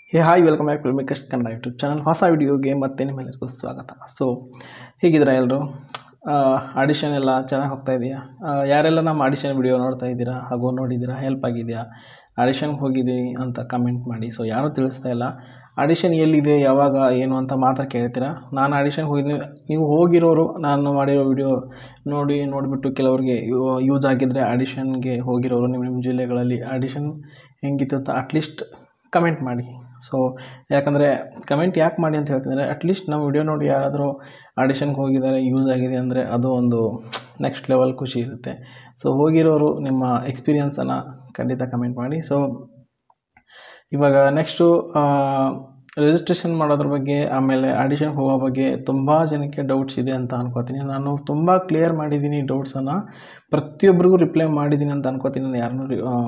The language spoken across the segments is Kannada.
hey hi welcome back to ಮೇಕಸ್ಟ್ ಕನ್ನಡ ಯೂಟ್ಯೂಬ್ ಚಾನಲ್ ಹೊಸ ವಿಡಿಯೋಗೆ ಮತ್ತೆ ನಿಮ್ಮೆಲ್ಲರಿಗೂ ಸ್ವಾಗತ ಸೊ ಹೇಗಿದ್ದೀರಾ ಎಲ್ಲರೂ ಆಡಿಷನ್ ಎಲ್ಲ ಚೆನ್ನಾಗಿ ಹೋಗ್ತಾ ಇದೆಯಾ ಆ, ಯಾರೆಲ್ಲ ನಮ್ಮ ಆಡಿಷನ್ ವಿಡಿಯೋ ನೋಡ್ತಾ ಇದ್ದೀರಾ ಹಾಗೂ ನೋಡಿದ್ದೀರಾ ಹೆಲ್ಪ್ ಆಗಿದೆಯಾ ಆಡಿಷನ್ಗೆ ಹೋಗಿದ್ದೀನಿ ಅಂತ ಕಮೆಂಟ್ ಮಾಡಿ ಸೊ ಯಾರೂ ತಿಳಿಸ್ತಾ ಇಲ್ಲ ಆಡಿಷನ್ ಎಲ್ಲಿದೆ ಯಾವಾಗ ಏನು ಅಂತ ಮಾತ್ರ ಕೇಳ್ತೀರಾ ನಾನು ಆಡಿಷನ್ಗೆ ಹೋಗಿದ್ದೀನಿ ನೀವು ಹೋಗಿರೋರು ನಾನು ಮಾಡಿರೋ ವಿಡಿಯೋ ನೋಡಿ ನೋಡಿಬಿಟ್ಟು ಕೆಲವ್ರಿಗೆ ಯೂಸ್ ಆಗಿದ್ದರೆ ಆಡಿಷನ್ಗೆ ಹೋಗಿರೋರು ನಿಮ್ಮ ನಿಮ್ಮ ಜಿಲ್ಲೆಗಳಲ್ಲಿ ಆಡಿಷನ್ ಹೆಂಗಿತ್ತು ಅಂತ ಅಟ್ಲೀಸ್ಟ್ ಕಮೆಂಟ್ ಮಾಡಿ ಸೊ ಯಾಕಂದರೆ ಕಮೆಂಟ್ ಯಾಕೆ ಮಾಡಿ ಅಂತ ಹೇಳ್ತಿದ್ದಾರೆ ಅಟ್ಲೀಸ್ಟ್ ನಮ್ಮ ವಿಡಿಯೋ ನೋಡಿ ಯಾರಾದರೂ ಆಡಿಷನ್ಗೆ ಹೋಗಿದ್ದಾರೆ ಯೂಸ್ ಆಗಿದೆ ಅಂದರೆ ಅದು ಒಂದು ನೆಕ್ಸ್ಟ್ ಲೆವೆಲ್ ಖುಷಿ ಇರುತ್ತೆ ಸೊ ಹೋಗಿರೋರು ನಿಮ್ಮ ಎಕ್ಸ್ಪೀರಿಯನ್ಸನ್ನು ಖಂಡಿತ ಕಮೆಂಟ್ ಮಾಡಿ ಸೊ ಇವಾಗ ನೆಕ್ಸ್ಟು ರಿಜಿಸ್ಟ್ರೇಷನ್ ಮಾಡೋದ್ರ ಬಗ್ಗೆ ಆಮೇಲೆ ಆಡಿಷನ್ಗೆ ಹೋಗೋ ಬಗ್ಗೆ ತುಂಬ ಜನಕ್ಕೆ ಡೌಟ್ಸ್ ಇದೆ ಅಂತ ಅನ್ಕೋತೀನಿ ನಾನು ತುಂಬ ಕ್ಲಿಯರ್ ಮಾಡಿದ್ದೀನಿ ಡೌಟ್ಸನ್ನು ಪ್ರತಿಯೊಬ್ಬರಿಗೂ ರಿಪ್ಲೈ ಮಾಡಿದ್ದೀನಿ ಅಂತ ಅನ್ಕೋತೀನಿ ನಾನು ಯಾರನ್ನೂ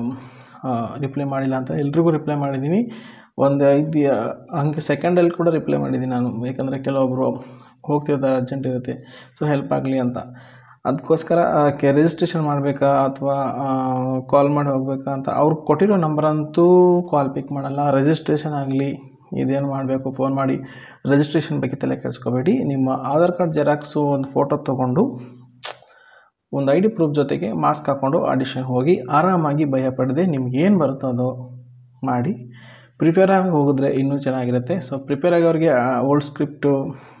ರಿಪ್ಲೈ ಮಾಡಿಲ್ಲ ಅಂತ ಎಲ್ರಿಗೂ ರಿಪ್ಲೈ ಮಾಡಿದ್ದೀನಿ ಒಂದು ಐದು ಹಂಗೆ ಸೆಕೆಂಡಲ್ಲಿ ಕೂಡ ರಿಪ್ಲೈ ಮಾಡಿದ್ದೀನಿ ನಾನು ಯಾಕಂದರೆ ಕೆಲವೊಬ್ಬರು ಹೋಗ್ತಿರ್ತಾರೆ ಅರ್ಜೆಂಟ್ ಇರುತ್ತೆ ಸೊ ಹೆಲ್ಪ್ ಆಗಲಿ ಅಂತ ಅದಕ್ಕೋಸ್ಕರ ಕೆ ರಿಜಿಸ್ಟ್ರೇಷನ್ ಮಾಡಬೇಕಾ ಅಥವಾ ಕಾಲ್ ಮಾಡಿ ಹೋಗ್ಬೇಕಾ ಅಂತ ಅವ್ರು ಕೊಟ್ಟಿರೋ ನಂಬರಂತೂ ಕಾಲ್ ಪಿಕ್ ಮಾಡಲ್ಲ ರಿಜಿಸ್ಟ್ರೇಷನ್ ಆಗಲಿ ಇದೇನು ಮಾಡಬೇಕು ಫೋನ್ ಮಾಡಿ ರಿಜಿಸ್ಟ್ರೇಷನ್ ಬಗ್ಗೆ ತಲೆ ಕೆಡಿಸ್ಕೋಬೇಡಿ ನಿಮ್ಮ ಆಧಾರ್ ಕಾರ್ಡ್ ಜೆರಾಕ್ಸು ಒಂದು ಫೋಟೋ ತೊಗೊಂಡು ಒಂದು ಐ ಡಿ ಪ್ರೂಫ್ ಜೊತೆಗೆ ಮಾಸ್ಕ್ ಹಾಕ್ಕೊಂಡು ಆಡಿಷನ್ ಹೋಗಿ ಆರಾಮಾಗಿ ಭಯ ಪಡದೆ ನಿಮ್ಗೆ ಏನು ಬರುತ್ತೋ ಅದು ಮಾಡಿ ಪ್ರಿಪೇರ್ ಆಗಿ ಹೋಗಿದ್ರೆ ಇನ್ನೂ ಚೆನ್ನಾಗಿರುತ್ತೆ ಸೊ ಪ್ರಿಪೇರ್ ಆಗೋರಿಗೆ ಓಲ್ಡ್ ಸ್ಕ್ರಿಪ್ಟು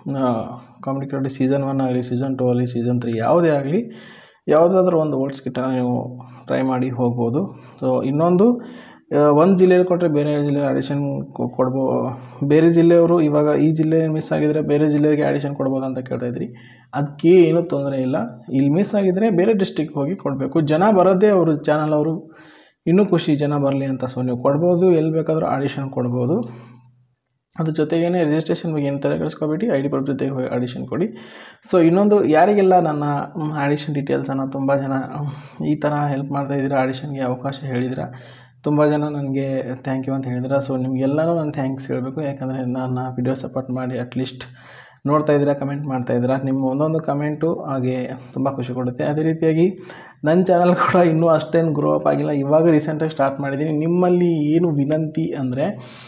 ಕಾಮಿಡಿ ಕ್ರಾಡಿ ಸೀಸನ್ ಒನ್ ಆಗಲಿ ಸೀಸನ್ ಟೂ ಆಗಲಿ ಸೀಸನ್ ತ್ರೀ ಯಾವುದೇ ಆಗಲಿ ಯಾವುದಾದ್ರೂ ಒಂದು ಓಲ್ಡ್ ಸ್ಕಿಟ್ಟನ್ನು ನೀವು ಟ್ರೈ ಮಾಡಿ ಹೋಗ್ಬೋದು ಸೊ ಇನ್ನೊಂದು ಒಂದು ಜಿಲ್ಲೆಯಲ್ಲಿ ಕೊಟ್ಟರೆ ಬೇರೆ ಜಿಲ್ಲೆ ಆಡಿಷನ್ ಕೊಡ್ಬೋ ಬೇರೆ ಜಿಲ್ಲೆಯವರು ಇವಾಗ ಈ ಜಿಲ್ಲೆ ಮಿಸ್ ಆಗಿದ್ರೆ ಬೇರೆ ಜಿಲ್ಲೆಗೆ ಆಡಿಷನ್ ಕೊಡ್ಬೋದು ಅಂತ ಕೇಳ್ತಾ ಇದ್ರಿ ಅದಕ್ಕೆ ಏನೂ ತೊಂದರೆ ಇಲ್ಲ ಇಲ್ಲಿ ಮಿಸ್ ಆಗಿದ್ರೆ ಬೇರೆ ಡಿಸ್ಟಿಕ್ ಹೋಗಿ ಕೊಡಬೇಕು ಜನ ಬರೋದೇ ಅವರು ಚಾನಲ್ ಅವರು ಇನ್ನೂ ಖುಷಿ ಜನ ಬರಲಿ ಅಂತ ಸೊ ನೀವು ಕೊಡ್ಬೋದು ಎಲ್ಲಿ ಬೇಕಾದರೂ ಆಡಿಷನ್ ಕೊಡ್ಬೋದು ಅದ್ರ ಜೊತೆಗೇ ರಿಜಿಸ್ಟ್ರೇಷನ್ ಬಗ್ಗೆ ಏನು ತಲೆ ಕೆಡಿಸ್ಕೊಬೇಡಿ ಐ ಡಿ ಪ್ರೂಫ್ ಜೊತೆಗೆ ಹೋಗಿ ಆಡಿಷನ್ ಕೊಡಿ ಸೊ ಇನ್ನೊಂದು ಯಾರಿಗೆಲ್ಲ ನನ್ನ ಆಡಿಷನ್ ಡೀಟೇಲ್ಸನ್ನು ತುಂಬ ಜನ ಈ ಥರ ಹೆಲ್ಪ್ ಮಾಡ್ತಾ ಇದ್ದೀರಾ ಆಡಿಷನ್ಗೆ ಅವಕಾಶ ಹೇಳಿದಿರ ತುಂಬ ಜನ ನನಗೆ ಥ್ಯಾಂಕ್ ಯು ಅಂತ ಹೇಳಿದ್ರೆ ಸೊ ನಿಮಗೆಲ್ಲನೂ ನಾನು ಥ್ಯಾಂಕ್ಸ್ ಹೇಳಬೇಕು ಯಾಕಂದರೆ ನನ್ನ ವಿಡಿಯೋ ಸಪೋರ್ಟ್ ಮಾಡಿ ಅಟ್ಲೀಸ್ಟ್ ನೋಡ್ತಾ ಇದ್ದೀರಾ ಕಮೆಂಟ್ ಮಾಡ್ತಾ ಇದ್ದೀರಾ ನಿಮ್ಮ ಒಂದೊಂದು ಕಮೆಂಟು ಹಾಗೆ ತುಂಬ ಖುಷಿ ಕೊಡುತ್ತೆ ಅದೇ ರೀತಿಯಾಗಿ ನನ್ನ ಚಾನಲ್ ಕೂಡ ಇನ್ನೂ ಅಷ್ಟೇನು ಗ್ರೋ ಅಪ್ ಆಗಿಲ್ಲ ಇವಾಗ ರೀಸೆಂಟಾಗಿ ಸ್ಟಾರ್ಟ್ ಮಾಡಿದ್ದೀನಿ ನಿಮ್ಮಲ್ಲಿ ಏನು ವಿನಂತಿ ಅಂದರೆ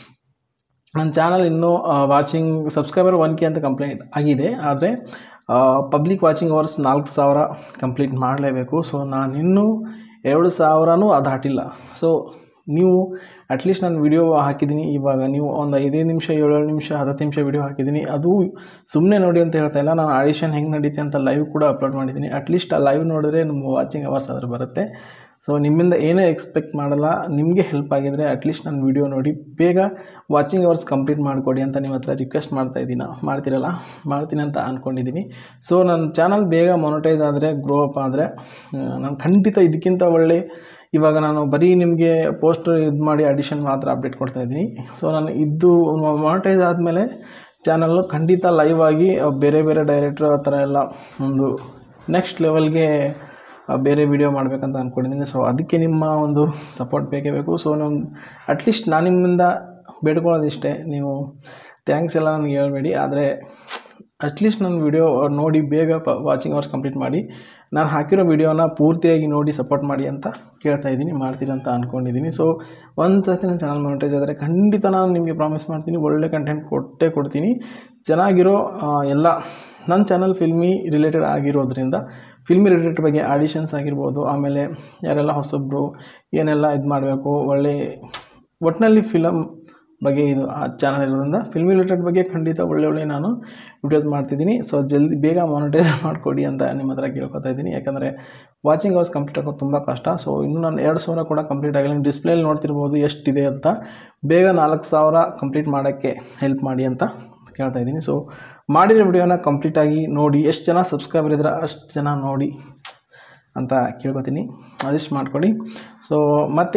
ನನ್ನ ಚಾನಲ್ ಇನ್ನೂ ವಾಚಿಂಗ್ ಸಬ್ಸ್ಕ್ರೈಬರ್ ಒನ್ ಕೆ ಅಂತ ಕಂಪ್ಲೀಟ್ ಆಗಿದೆ ಆದರೆ ಪಬ್ಲಿಕ್ ವಾಚಿಂಗ್ ಅವರ್ಸ್ ನಾಲ್ಕು ಸಾವಿರ ಕಂಪ್ಲೀಟ್ ಮಾಡಲೇಬೇಕು ಸೊ ನಾನಿನ್ನೂ ಎರಡು ಸಾವಿರನೂ ಅದು ದಾಟಿಲ್ಲ ಸೊ ನೀವು ಅಟ್ಲೀಸ್ಟ್ ನಾನು ವಿಡಿಯೋ ಹಾಕಿದ್ದೀನಿ ಇವಾಗ ನೀವು ಒಂದು ಐದೈದು ನಿಮಿಷ ಏಳೇಳು ನಿಮಿಷ ಹತ್ತು ನಿಮಿಷ ವಿಡಿಯೋ ಹಾಕಿದ್ದೀನಿ ಅದು ಸುಮ್ಮನೆ ನೋಡಿ ಅಂತ ಹೇಳ್ತಾ ಇಲ್ಲ ನಾನು ಆಡಿಷನ್ ಹೆಂಗೆ ನಡೀತೆ ಅಂತ ಲೈವ್ ಕೂಡ ಅಪ್ಲೋಡ್ ಮಾಡಿದ್ದೀನಿ ಅಟ್ಲೀಸ್ಟ್ ಆ ಲೈವ್ ನೋಡಿದ್ರೆ ನಮ್ಮ ವಾಚಿಂಗ್ ಅವರ್ಸ್ ಆದರೂ ಬರುತ್ತೆ ಸೊ ನಿಮ್ಮಿಂದ ಏನೇ ಎಕ್ಸ್ಪೆಕ್ಟ್ ಮಾಡಲ್ಲ ನಿಮಗೆ ಹೆಲ್ಪ್ ಆಗಿದ್ರೆ ಅಟ್ಲೀಸ್ಟ್ ನನ್ನ ವಿಡಿಯೋ ನೋಡಿ ಬೇಗ ವಾಚಿಂಗ್ ಅವರ್ಸ್ ಕಂಪ್ಲೀಟ್ ಮಾಡಿಕೊಡಿ ಅಂತ ನಿಮ್ಮ ಹತ್ರ ರಿಕ್ವೆಸ್ಟ್ ಮಾಡ್ತಾ ಇದ್ದೀನ ಮಾಡ್ತೀರಲ್ಲ ಮಾಡ್ತೀನಿ ಅಂತ ಅಂದ್ಕೊಂಡಿದ್ದೀನಿ ಸೊ ನನ್ನ ಚಾನಲ್ ಬೇಗ ಮೊನಟೈಸ್ ಆದರೆ ಗ್ರೋ ಅಪ್ ಆದರೆ ನಾನು ಖಂಡಿತ ಇದಕ್ಕಿಂತ ಒಳ್ಳೆ ಇವಾಗ ನಾನು ಬರೀ ನಿಮಗೆ ಪೋಸ್ಟರ್ ಇದು ಮಾಡಿ ಅಡಿಷನ್ ಮಾತ್ರ ಅಪ್ಡೇಟ್ ಕೊಡ್ತಾ ಇದ್ದೀನಿ ಸೊ ನಾನು ಇದು ಮೊನಟೈಸ್ ಆದಮೇಲೆ ಚಾನಲ್ಲು ಖಂಡಿತ ಲೈವ್ ಆಗಿ ಬೇರೆ ಬೇರೆ ಡೈರೆಕ್ಟ್ರ್ ಆ ಥರ ಎಲ್ಲ ಒಂದು ನೆಕ್ಸ್ಟ್ ಲೆವೆಲ್ಗೆ ಬೇರೆ ವಿಡಿಯೋ ಮಾಡಬೇಕಂತ ಅಂದ್ಕೊಂಡಿದ್ದೀನಿ ಸೊ ಅದಕ್ಕೆ ನಿಮ್ಮ ಒಂದು ಸಪೋರ್ಟ್ ಬೇಕೇ ಬೇಕು ಸೊ ನಮ್ಮ ಅಟ್ಲೀಸ್ಟ್ ನಾನು ನಿಮ್ಮಿಂದ ಬೇಡ್ಕೊಳ್ಳೋದಿಷ್ಟೇ ನೀವು ಥ್ಯಾಂಕ್ಸ್ ಎಲ್ಲ ನನಗೆ ಹೇಳ್ಬೇಡಿ ಆದರೆ ಅಟ್ಲೀಸ್ಟ್ ನನ್ನ ವಿಡಿಯೋ ನೋಡಿ ಬೇಗ ಪ ವಾಚಿಂಗ್ ಅವರ್ಸ್ ಕಂಪ್ಲೀಟ್ ಮಾಡಿ ನಾನು ಹಾಕಿರೋ ವಿಡಿಯೋನ ಪೂರ್ತಿಯಾಗಿ ನೋಡಿ ಸಪೋರ್ಟ್ ಮಾಡಿ ಅಂತ ಕೇಳ್ತಾ ಇದ್ದೀನಿ ಮಾಡ್ತೀರಿ ಅಂತ ಅಂದ್ಕೊಂಡಿದ್ದೀನಿ ಸೊ ಒಂದು ಸರ್ತಿ ನನ್ನ ಚಾನಲ್ ಮಾನಿಟೈಸ್ ಆದರೆ ಖಂಡಿತ ನಾನು ನಿಮಗೆ ಪ್ರಾಮಿಸ್ ಮಾಡ್ತೀನಿ ಒಳ್ಳೆ ಕಂಟೆಂಟ್ ಕೊಟ್ಟೇ ಕೊಡ್ತೀನಿ ಚೆನ್ನಾಗಿರೋ ಎಲ್ಲ ನನ್ನ ಚಾನಲ್ ಫಿಲ್ಮಿ ರಿಲೇಟೆಡ್ ಆಗಿರೋದ್ರಿಂದ ಫಿಲ್ಮಿ ರಿಲೇಟೆಡ್ ಬಗ್ಗೆ ಆಡಿಷನ್ಸ್ ಆಗಿರ್ಬೋದು ಆಮೇಲೆ ಯಾರೆಲ್ಲ ಹೊಸೊಬ್ಬರು ಏನೆಲ್ಲ ಇದು ಮಾಡಬೇಕು ಒಳ್ಳೆ ಒಟ್ಟಿನಲ್ಲಿ ಫಿಲಮ್ ಬಗ್ಗೆ ಇದು ಆ ಚಾನಲ್ ಇರೋದ್ರಿಂದ ಫಿಲ್ಮ್ ರಿಲೇಟೆಡ್ ಬಗ್ಗೆ ಖಂಡಿತ ಒಳ್ಳೆ ಒಳ್ಳೆ ನಾನು ವಿಡಿಯೋಸ್ ಮಾಡ್ತಿದ್ದೀನಿ ಸೊ ಜಲ್ದಿ ಬೇಗ ಮಾನಿಟೈಸ್ ಮಾಡಿಕೊಡಿ ಅಂತ ನಿಮ್ಮ ಹತ್ರ ಕೇಳ್ಕೊತಾ ಇದ್ದೀನಿ ಯಾಕಂದರೆ ವಾಚಿಂಗ್ ಅವರ್ಸ್ ಕಂಪ್ಲೀಟ್ ಆಗೋದು ತುಂಬ ಕಷ್ಟ ಸೊ ಇನ್ನೂ ನಾನು ಎರಡು ಸಾವಿರ ಕೂಡ ಕಂಪ್ಲೀಟ್ ಆಗಿಲ್ಲ ಡಿಸ್ಪ್ಲೇಲಿ ನೋಡ್ತಿರ್ಬೋದು ಎಷ್ಟಿದೆ ಅಂತ ಬೇಗ ನಾಲ್ಕು ಸಾವಿರ ಕಂಪ್ಲೀಟ್ ಮಾಡೋಕ್ಕೆ ಹೆಲ್ಪ್ ಮಾಡಿ ಅಂತ ಕೇಳ್ತಾ ಇದ್ದೀನಿ ಸೊ ಮಾಡಿರೋ ವಿಡಿಯೋನ ಕಂಪ್ಲೀಟಾಗಿ ನೋಡಿ ಎಷ್ಟು ಜನ ಸಬ್ಸ್ಕ್ರೈಬರ್ ಇದ್ರೆ ಅಷ್ಟು ಜನ ನೋಡಿ ಅಂತ ಕೇಳ್ಕೊತೀನಿ ಅದಿಷ್ಟು ಮಾಡಿಕೊಡಿ ಸೊ ಮತ್ತು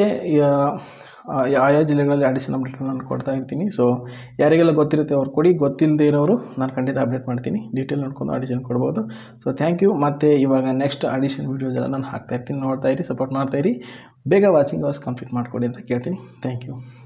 ಆಯಾ ಜಿಲ್ಲೆಗಳಲ್ಲಿ ಆಡಿಷನ್ ಅಪ್ಡೇಟ್ ನಾನು ಕೊಡ್ತಾ ಇರ್ತೀನಿ ಸೊ ಯಾರಿಗೆಲ್ಲ ಗೊತ್ತಿರುತ್ತೆ ಅವ್ರು ಕೊಡಿ ಗೊತ್ತಿಲ್ಲದೆ ಇರೋರು ನಾನು ಖಂಡಿತ ಅಪ್ಡೇಟ್ ಮಾಡ್ತೀನಿ ಡೀಟೇಲ್ ನೋಡ್ಕೊಂಡು ಆಡಿಷನ್ ಕೊಡ್ಬೋದು ಸೊ ಥ್ಯಾಂಕ್ ಯು ಮತ್ತು ಇವಾಗ ನೆಕ್ಸ್ಟ್ ಆಡಿಷನ್ ವೀಡಿಯೋಸ್ ಎಲ್ಲ ನಾನು ಹಾಕ್ತಾ ಇರ್ತೀನಿ ನೋಡ್ತಾ ಇರಿ ಸಪೋರ್ಟ್ ಮಾಡ್ತಾ ಇರಿ ಬೇಗ ವಾಚಿಂಗ್ ಅವರ್ಸ್ ಕಂಪ್ಲೀಟ್ ಮಾಡಿಕೊಡಿ ಅಂತ ಕೇಳ್ತೀನಿ ಥ್ಯಾಂಕ್ ಯು